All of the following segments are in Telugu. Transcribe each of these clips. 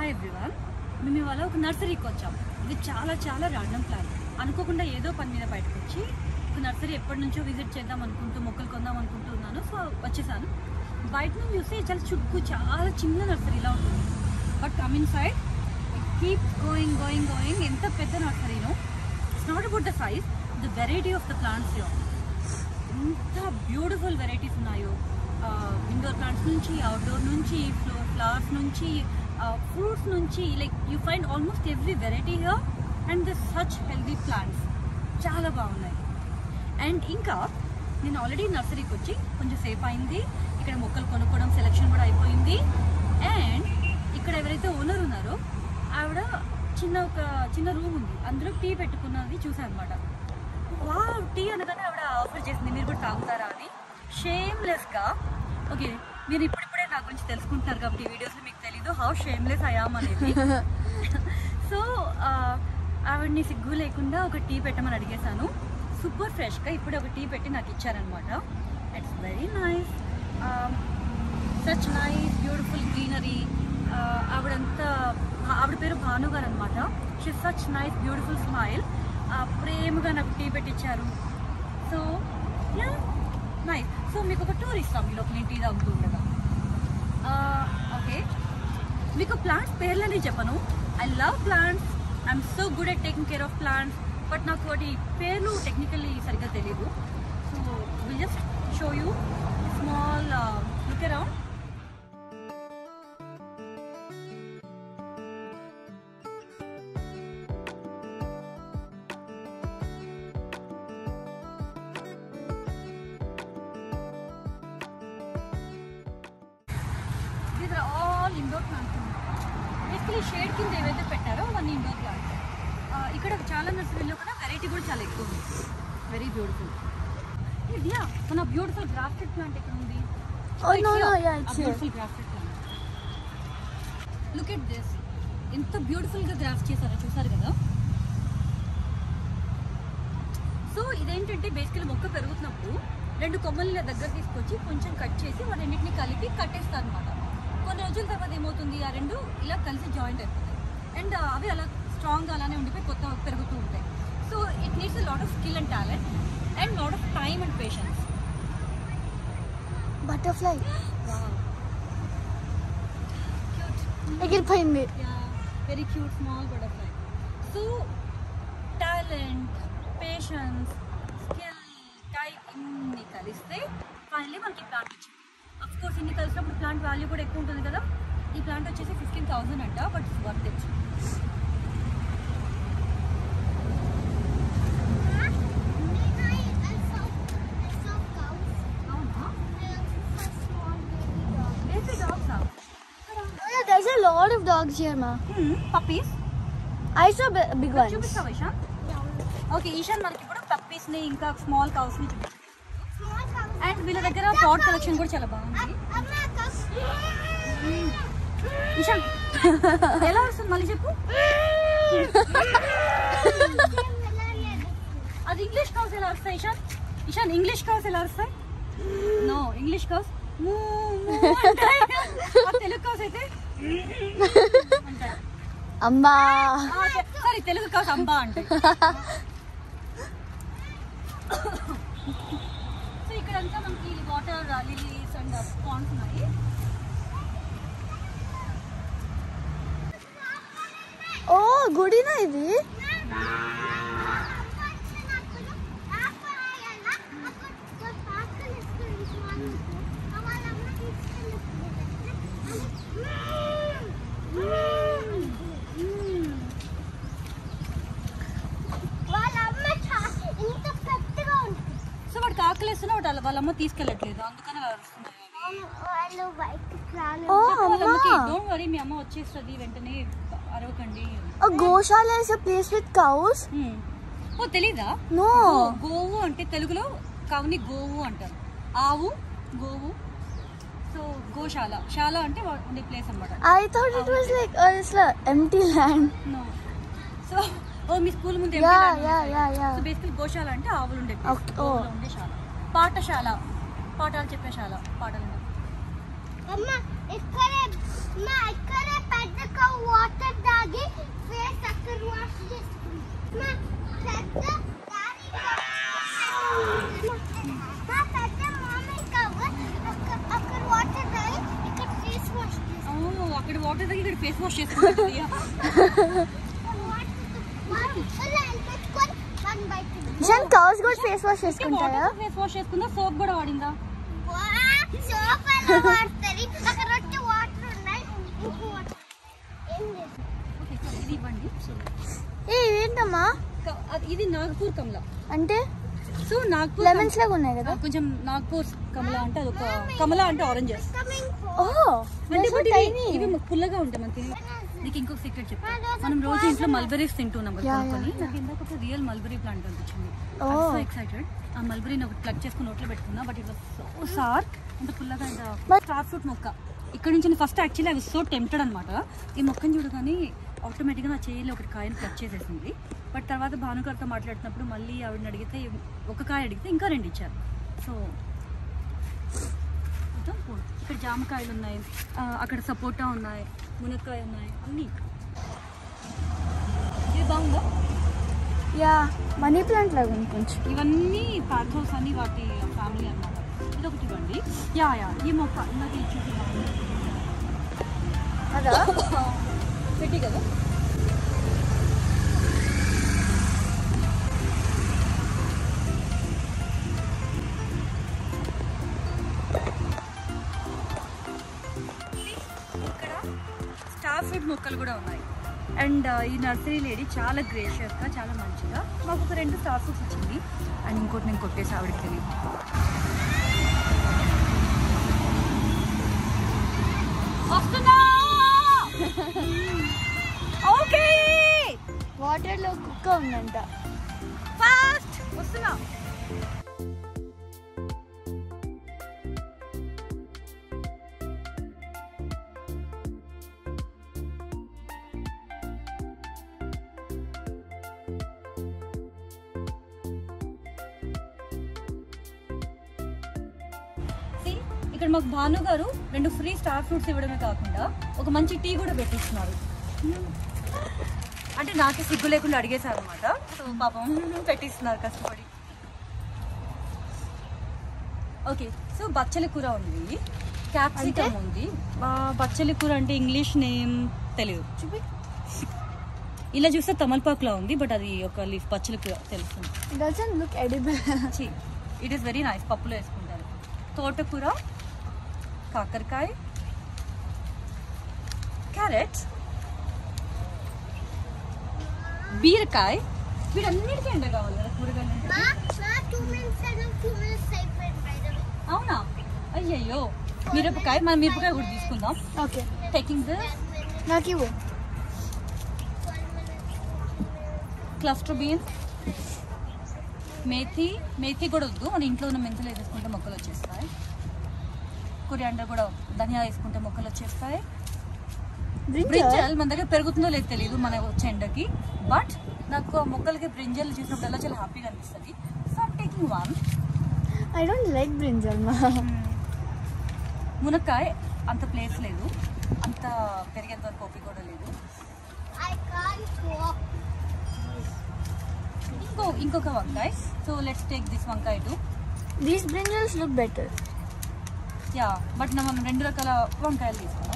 హాయ్ ఎవ్రీవన్ మేము ఇవాళ ఒక నర్సరీకి వచ్చాం ఇది చాలా చాలా రాండమ్ ప్లాన్ అనుకోకుండా ఏదో పని మీద బయటకు వచ్చి ఒక నర్సరీ ఎప్పటి నుంచో విజిట్ చేద్దాం అనుకుంటూ మొక్కలు కొందాం అనుకుంటున్నాను సో వచ్చేసాను బయట నుంచి చూస్తే చాలా చుట్టూ చాలా చిన్న నర్సరీలా ఉంటుంది but coming side keep going going going ఎంత పెద్ద నర్సరీనో it's not about the size the variety of the plants యో ఎంత బ్యూటిఫుల్ వెరైటీస్ ఉన్నాయో ఇండోర్ ప్లాంట్స్ నుంచి అవుట్డోర్ నుంచి ఫ్లో ఫ్లవర్స్ నుంచి ఫ్రూట్స్ నుంచి like you find almost every variety here and the such healthy plants చాలా బాగున్నాయి అండ్ ఇంకా నేను ఆల్రెడీ నర్సరీకి వచ్చి కొంచెం సేపు అయింది ఇక్కడ మొక్కలు కొనుక్కోవడం సెలెక్షన్ కూడా అయిపోయింది అండ్ ఇక్కడ ఎవరైతే ఓనర్ ఉన్నారో ఆవిడ చిన్న ఒక చిన్న రూమ్ ఉంది అందులో టీ పెట్టుకున్నది చూసాను అనమాట వా టీ అనగానే ఆవిడ ఆఫర్ చేసింది మీరు కూడా తాగుతారా అని షేమ్లెస్ గా ఓకే మీరు ఇప్పుడిప్పుడే నా గురించి తెలుసుకుంటున్నారు కాబట్టి ఈ వీడియోస్ మీకు తెలీదు హౌ షేమ్లెస్ అయ్యాం అనేది సో ఆవిడని సిగ్గు లేకుండా ఒక టీ పెట్టమని అడిగేశాను సూపర్ ఫ్రెష్గా ఇప్పుడు ఒక టీ పెట్టి నాకు ఇచ్చారనమాట it's very nice such nice beautiful greenery ఆవిడంతా ఆవిడ పేరు భాను గారు అనమాట she such nice beautiful smile ప్రేమగా నాకు టీ పెట్టించారు సో యా నైస్ సో మీకు ఒక టూర్ ఇస్తాం ఈ లోపల నేను టీ తాగుతూ ఉండగా ఓకే మీకు ప్లాంట్స్ పేర్లని చెప్పను I love plants I'm so good at taking care of plants but నాకు వాటి పేర్లు టెక్నికల్లీ సరిగ్గా తెలియదు so will just show you small look around these are all indoor plants basically shade కింద ఏవైతే పెట్టారో అవన్నీ ఇండోర్ ప్లాంట్స్ ఇక్కడ చాలా నర్సరీలో కూడా వెరైటీ కూడా చాలా ఎక్కువ ఉంది వెరీ బ్యూటిఫుల్ ఇదియా మన బ్యూటిఫుల్ గ్రాఫ్టెడ్ ప్లాంట్ ఎక్కడ ఉంది Oh, no, no, yeah, it's here. Beautiful grafted plant look at this ఎంత బ్యూటిఫుల్ గా గ్రాఫ్ట్ చేశారో చూసారు కదా సో ఇదేంటంటే బేసికలీ మొక్క పెరుగుతున్నప్పుడు రెండు కొమ్మల్ని దగ్గర తీసుకొచ్చి కొంచెం కట్ చేసి వాటన్నిటిని కలిపి కట్టేస్తారు అనమాట కొన్ని రోజుల తర్వాత ఏమవుతుంది ఆ రెండు ఇలా కలిసి జాయింట్ అయిపోతాయి అండ్ అవి అలా స్ట్రాంగ్గా అలానే ఉండిపోయి కొత్త పెరుగుతూ ఉంటాయి so it needs lot of skill and talent and lot of time and patience butterfly ఎగిరిపోయింది very cute small butterfly so talent patience skill time ఇన్ని కలిస్తే ఫైనలీ మనకి ప్లాంట్ వచ్చింది అఫ్ కోర్స్ ఇన్ని కలిసినప్పుడు ప్లాంట్ వాల్యూ కూడా ఎక్కువ ఉంటుంది కదా ఈ ప్లాంట్ వచ్చేసి ఫిఫ్టీన్ థౌసండ్ అంట బట్ ఇట్స్ వర్త్ ఇట్ అవునా baby dogs Oh, there's a lot of dogs here, ma. Puppies I saw bi- big ones. చూపిస్తావా ఇషాన్ ఓకే ఈశాన్ మనకి ఇప్పుడు పప్పీస్ ని ఇంకా స్మాల్ కౌస్ ని చూపిస్తాం అండ్ వీళ్ళ దగ్గర పాట్ కలెక్షన్ కూడా చాలా బాగుంది ఇషాన్ ఎలా వస్తుంది మళ్ళీ చెప్పు అది ఇంగ్లీష్ కౌస్ ఎలా వస్తాయి ఇషాన్ ఇషాన్ ఇంగ్లీష్ కౌస్ ఎలా వస్తాయి no English cows Telugu cows అయితే అంటాయి అమ్మా సరే తెలుగు కౌస్ అంబా అంటే సో ఇక్కడంతా మనకి వాటర్ లిలీస్ అండ్ పాండ్స్ ఉన్నాయి ఓ గుడినా ఇది సో వాడికి ఆకలిస్తున్నా వాడు వాళ్ళ- వాళ్ళ అమ్మ తీసుకెళ్ళట్లేదు అందుకని అలా అరుస్తున్నాయి ఓ వాళ్ళమ్మకి అమ్మా డోంట్ వరీ మీ అమ్మ వచ్చేస్తుంది వెంటనే అరవకండి A goshala is a place with cows? Hmm. ఓ తెలీదా No. గో- గోవు అంటే తెలుగులో కావుని గోవు అంటారు ఆవు గోవు సో గోశాల శాల అంటే వా- ఉండే ప్లేస్ అన్నమాట I thought it was like uh, it's like empty land. No so oh మీ స్కూల్ ముందు Yeah, yeah, yeah, yeah. So basically గోశాల అంటే ఆవులు ఉండే Okay, గోవులు oh. ఉండే శాల పాఠశాల పాఠాలు చెప్పే శాల పాఠాలు ఉండే అమ్మ ఇక్కడే మా ఇక్కడే పెద్ద కవ్వ సరదాగా ఇక్కడ ఫేస్ వాష్ చేసుకుంటుంది నిజాన్ కౌస్ కూడా ఫేస్ వాష్ చేసుకుంటారా ఫేస్ వాష్ చేసుకుందా సోప్ కూడా వాడిందా ఓకే సో ఇది ఇవ్వండి సో ఏ ఏంటమ్మా క- అది- ఇది నాగ్పూర్ కమలా అంటే సో నాగ్పూర్ లెమన్స్ లాగా ఉన్నాయి కదా కమ- కొంచెం నాగ్పూర్ కమలా అంటే అదొక కమలా అంటే ఆరెంజెస్ ఓ అంటే so బట్ ఇవి- tiny. ఇవి పుల్లగా ఉంటాయి మనకి నీకు ఇంకొక సీక్రెట్ చెప్పా మనం రోజు ఇంట్లో మల్బరీస్ తింటున్నాం కదా Yeah, కొనుక్కొని yeah, నాకు ఇందాక ఒక రియల్ మల్బరీ ప్లాంట్ అనిపించింది Oh. సో ఎక్సైటెడ్ ఆ మల్బరీని ఒకటి ప్లగ్ చేసుకుని నోట్లో పెట్టుకున్నా బట్ ఇట్ సో సార్ అంత పుల్లగా ఇంత But- స్టార్ ఫ్రూట్ మొక్క ఇక్కడ నుంచి ఫస్ట్ యాక్చువల్లీ అవి సో టెంప్టెడ్ అనమాట ఈ మొక్కని చూడగానే ఆటోమేటిక్గా నా చేయిలో ఒకటి కాయను ప్లగ్ చేసేసింది బట్ తర్వాత భానుగారితో మాట్లాడుతున్నప్పుడు మళ్ళీ ఆవిడని అడిగితే ఒక కాయ అడిగితే ఇంకా రెండు ఇచ్చారు సో మొత్తం పూలు. ఇక్కడ జామకాయలు ఉన్నాయి ఆ, అక్కడ సపోటా ఉన్నాయి మునక్కాయ ఉన్నాయి అన్నీ ఇది బాగుందా యా మనీ ప్లాంట్ లాగా ఉంది కొంచెం ఇవన్నీ పార్థోస్ అని వాటి ఫ్యామిలీ అన్నమాట ఇది ఒకటి ఇవ్వండి యా యా ఈ మొక్క ఇందాక ఇచ్చేసి అదా పెట్టి కదా ఇక్కడ స్టార్ ఫ్రూట్ మొక్కలు కూడా ఉన్నాయి అండ్ ఈ నర్సరీ లేడీ చాలా గ్రేషియస్గా చాలా మంచిగా మాకు ఒక రెండు స్టార్ ఫ్రూట్స్ ఇచ్చింది అండ్ ఇంకోటి నేను కొట్టేసి ఆవిడకి తెలియదు వస్తున్నా ఓకే వాటర్ లో కుక్క ఉందంట ఫాస్ట్ వస్తున్నా See, ఇక్కడ మాకు భాను గారు రెండు ఫ్రీ స్టార్ ఫ్రూట్స్ ఇవ్వడమే కాకుండా ఒక మంచి టీ కూడా పెట్టిస్తున్నారు అంటే నాకే సిగ్గు లేకుండా అడిగేశారు అనమాట సో పాపం పెట్టిస్తున్నారు కష్టపడి ఓకే సో బచ్చలి కూర ఉంది క్యాప్సికమ్ ఉంది ఆ, బచ్చలి కూర అంటే ఇంగ్లీష్ నేమ్ తెలియదు చూపి ఇలా చూస్తే తమలపాకులా ఉంది బట్ అది ఒక లీఫ్ బచ్చలి కూర తెలుస్తుంది doesn't look edible it is very nice పప్పులో వేసుకుంటారు తోటకూర కాకరకాయ క్యారెట్ బీరకాయ వీటన్నిటికీ ఎండ కావాలి కదా కూరగాయలు అవునా అయ్యయ్యో మిరపకాయ మన మిరపకాయ కూడా తీసుకుందాం ఓకే టేకింగ్ ద నాకు ఇవ్వు క్లస్టర్ బీన్స్ మేథి మేథి కూడా వద్దు మన ఇంట్లో ఉన్న మెంతులు వేసుకుంటే మొక్కలు వచ్చేస్తాయి కొరియాండర్ కూడా ధనియా వేసుకుంటే మొక్కలు వచ్చేస్తాయి బ్రింజల్ మన దగ్గర పెరుగుతుందో లేదో తెలియదు మన వచ్చే ఎండకి బట్ నాకు ఆ మొక్కలకి బ్రింజల్ చూసినప్పుడల్లా చాలా హ్యాపీగా అనిపిస్తుంది so I'm taking one I don't like brinjal మా మునక్కాయ అంత ప్లేస్ లేదు అంత పెరిగేంత వరకు ఓపిక కూడా లేదు ఇంకో ఇంకొక వంకాయ సో లెట్స్ టేక్ దిస్ వంకాయ to these brinjals look better yeah but మనం రెండు రకాల వంకాయలు తీసుకున్నాం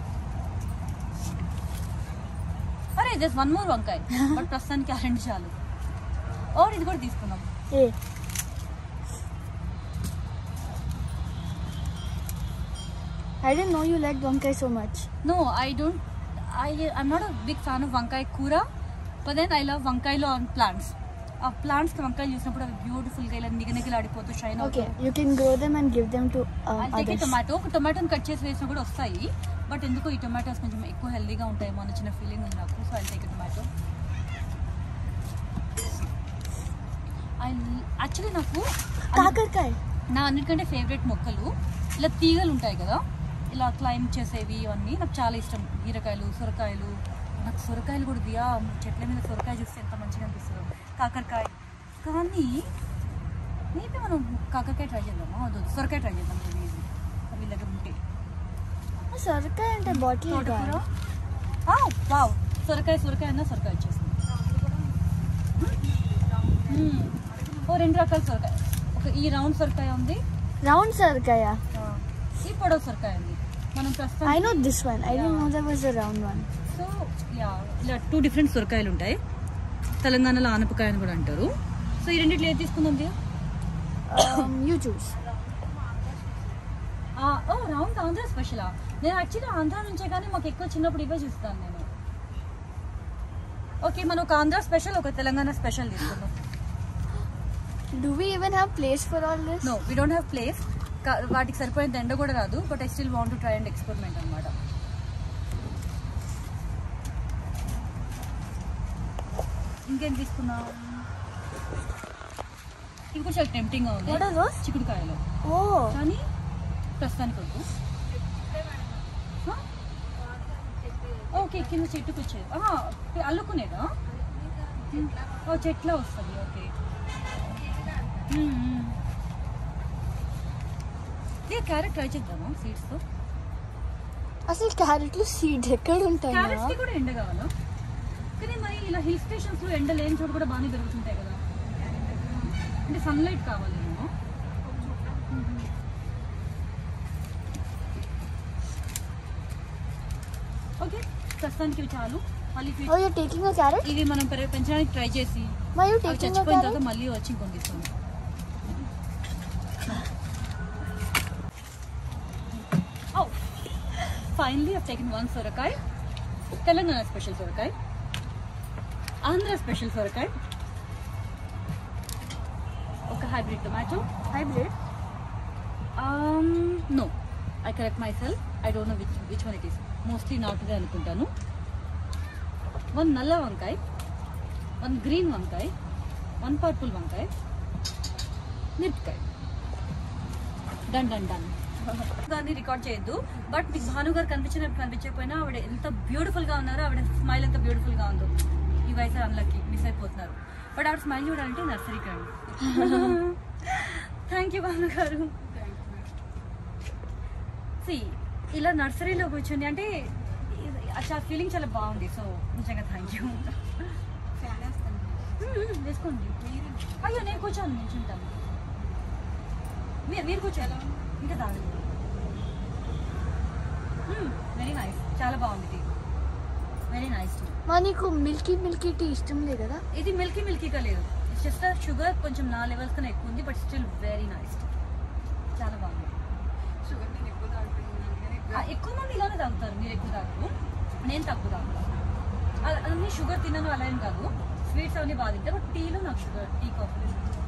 అరే జస్ట్ వన్ మోర్ వంకాయ బట్ ప్రస్తుతానికి ఆ రెండు చాలు ఓ ఇది కూడా తీసుకున్నాం ఏ I didn't know you liked వంకాయ so much. No I don't I I'm not a big fan of వంకాయ కూర బట్ దెన్ ఐ లవ్ వంకాయలో ఆన్ ప్లాంట్స్ ఆ ప్లాంట్స్ వంకాయలు చూసినప్పుడు అవి బ్యూటిఫుల్గా ఇలా నిగనిగలాడిపోతూ shine Okay, you can grow them and give them to um, take others. Tomato ఒక టొమాటోని కట్ చేసి వేసినా కూడా వస్తాయి బట్ ఎందుకో ఈ టొమాటోస్ కొంచెం ఎక్కువ హెల్దీగా ఉంటాయేమో అని చిన్న ఫీలింగ్ ఉంది నాకు so I take tomato I actually నాకు కాకరకాయ నా అన్నిటికంటే ఫేవరెట్ మొక్కలు ఇలా తీగలు ఉంటాయి కదా ఇలా క్లైంబ్ చేసేవి ఇవన్నీ నాకు చాలా ఇష్టం బీరకాయలు సొరకాయలు నాకు సొరకాయలు కూడా దియా చెట్ల మీద సొరకాయ చూస్తే ఎంత మంచిగా అనిపిస్తుందో కాకరకాయ కానీ మేబీ మనం కాకరకాయ ట్రై చేద్దామా వద్దు వద్దు, సొరకాయ ట్రై చేద్దాం ఇది ఇది. వీళ్ళ దగ్గర ఉంటే సొరకాయ అంటే బాటిల్ తోటకూర ఆ, వావ్ సొరకాయ సొరకాయ అన్న సొరకాయ వచ్చేసింది మ్మ్. ఓ రెండు రకాల సొరకాయ ఒక ఈ రౌండ్ సొరకాయ ఉంది రౌండ్ సొరకాయ ఈ పొడవు సొరకాయ ఉంది మనం I ప్రస్తుతం know this one. I didn't Yeah. know there was a round one. So yeah ఇలా టూ డిఫరెంట్ సొరకాయలు ఉంటాయి తెలంగాణలో ఆనపకాయ అని కూడా అంటారు సో ఈ రెండిట్లో ఏది తీసుకుందాం Diya Um, you choose. Oh round Andhra స్పెషలా నేను యాక్చువల్లీ ఆంధ్ర నుంచే కానీ మాకు ఎక్కువ చిన్నప్పుడు ఇవే చూస్తాను నేను ఓకే మనం ఒక ఆంధ్ర స్పెషల్ ఒక తెలంగాణ స్పెషల్ తీసుకుందాం Do we even have place for all this? No we don't have place వాటికి సరిపోయేంత ఎండ కూడా రాదు but I still want to try and experiment అనమాట ఇంకేం తీసుకున్నాం ఇంకో చాలా టెంప్టింగ్గా ఉంది What are those? చిక్కుడుకాయలు Oh. కానీ ప్రస్తుతానికి వద్దు హ? ఓకే కింద చెట్టుకు వచ్చేది ఆహా, అల్లుకునేదా ఓ చెట్ల వస్తుంది ఓకే మ్మ్, మ్మ్. ఏ క్యారెట్ ట్రై చేద్దామా సీడ్స్తో అసలు క్యారెట్లు సీడ్స్ ఎక్కడ ఉంటాయి క్యారెట్స్కి కూడా ఎండ కావాలా కానీ మరి ఇలా హిల్ స్టేషన్స్లో ఎండ లేని చోట కూడా బాగానే దొరుకుతుంటాయి కదా అంటే సన్లైట్ కావాలేమో ఓకే ప్రస్తుతానికి ఇవి చాలు మళ్ళీ few- Oh, you're taking a carrot? ఇవి మనం పెర- పెంచడానికి ట్రై చేసి Why are you అవి taking a చచ్చిపోయిన తర్వాత carrot? మళ్ళీ వచ్చి ఇంకొని తీసుకుందాం ఫైనలీ I've taken one సొరకాయ తెలంగాణ స్పెషల్ సొరకాయ ఆంధ్ర స్పెషల్ సొరకాయ ఒక hybrid tomato Hybrid? No I correct myself I don't know which which one it is mostly నాటుదే అనుకుంటాను వన్ నల్ల వంకాయ వన్ గ్రీన్ వంకాయ వన్ పర్పుల్ వంకాయ మిరపకాయ డన్ డన్ డన్ దాన్ని రికార్డ్ చేయొద్దు బట్ మీకు భాను గారు కనిపించినప్పుడు కనిపించకపోయినా ఆవిడ ఎంత బ్యూటిఫుల్ గా ఉన్నారో ఆవిడ స్మైల్ ఎంత బ్యూటిఫుల్ గా ఉందో ఈ వయసు అన్లకి మిస్ అయిపోతున్నారు బట్ ఆవిడ స్మైల్ చూడాలంటే నర్సరీకి రండి థ్యాంక్ యూ భాను గారు See, ఇలా నర్సరీలో కూర్చొని అంటే ఇది- ఆ ఫీలింగ్ చాలా బాగుంది సో నిజంగా థ్యాంక్ యూ వేసుకోండి అయ్యో నేను కూర్చోను నిల్చుంటాను మీరు మీరు కూర్చోాలి ఇంకా తాగండి వెరీ నైస్ చాలా బాగుంది టీ వెరీ నైస్ టీ మా నీకు మిల్కీ మిల్కీ టీ ఇష్టం లేదు కదా ఇది మిల్కీ మిల్కీగా లేదు ఇట్స్ జస్ట్ షుగర్ కొంచెం నా లెవెల్స్ కన్నా ఎక్కువ ఉంది బట్ స్టిల్ వెరీ నైస్ చాలా బాగుంది ఆ, ఎక్కువ మంది ఇలానే తాగుతారు మీరు ఎక్కువ తాగరు నేను తక్కువ తాగుతాను అలా- అన్ని షుగర్ తినను అలా ఏం కాదు స్వీట్స్ అవన్నీ బాగా తింటా బట్ టీలో నాకు షుగర్ టీ కాఫీ